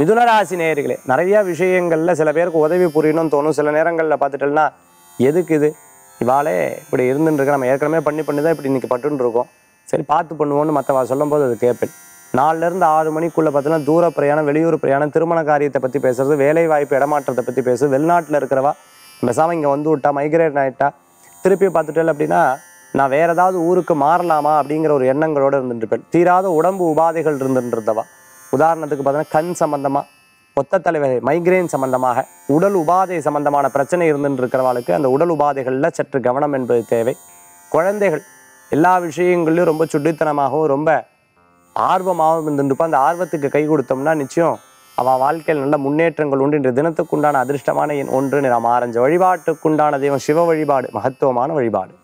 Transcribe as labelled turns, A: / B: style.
A: மிதுனராசி நேயர்களே நிறைய விஷயங்களில் சில பேருக்கு உதவி புரியணும்னு தோணும் சில நேரங்களில் பார்த்துட்டோம்னா எதுக்கு இது இவாளே இப்படி இருந்துட்டு இருக்க நம்ம ஏற்கனவே பண்ணி பண்ணி தான் இப்படி இன்னைக்கு பட்டுன்னு இருக்கோம் சரி பார்த்து பண்ணுவோன்னு மற்றவா சொல்லும்போது அது கேட்பேன் நாலுல இருந்து ஆறு மணிக்குள்ள பார்த்தீங்கன்னா தூர பிரயாணம் வெளியூர் பிரயாணம் திருமண காரியத்தை பற்றி பேசுறது வேலை வாய்ப்பு இடமாற்றத்தை பற்றி பேசுறது வெளிநாட்டில் இருக்கிறவா பேசாமல் இங்கே வந்து விட்டா மைக்ரேட் ஆகிட்டா திருப்பி பார்த்துட்டேன் அப்படின்னா நான் வேற ஏதாவது ஊருக்கு மாறலாமா அப்படிங்கிற ஒரு எண்ணங்களோட இருந்துட்டு இருப்பேன் தீராத உடம்பு உபாதைகள் இருந்துட்டு இருந்தவா உதாரணத்துக்கு பார்த்தீங்கன்னா கண் சம்பந்தமா ஒத்த தலைவலி மைக்ரேன் சம்பந்தமாக உடல் உபாதை சம்பந்தமான பிரச்சனை இருந்துட்டு இருக்கிறவாளுக்கு அந்த உடல் உபாதைகளில் சற்று கவனம் என்பது தேவை குழந்தைகள் எல்லா விஷயங்கள்லையும் ரொம்ப சுட்டித்தனமாகவும் ரொம்ப ஆர்வமாகவும் இருந்துருப்பா அந்த ஆர்வத்துக்கு கை கொடுத்தோம்னா நிச்சயம் அவள் வாழ்க்கையில் நல்ல முன்னேற்றங்கள் உண்டு இன்று தினத்துக்குண்டான அதிர்ஷ்டமான எண் ஒன்று நிறம் ஆரஞ்சு வழிபாட்டுக்குண்டான தெய்வம் சிவ வழிபாடு மகத்துவமான வழிபாடு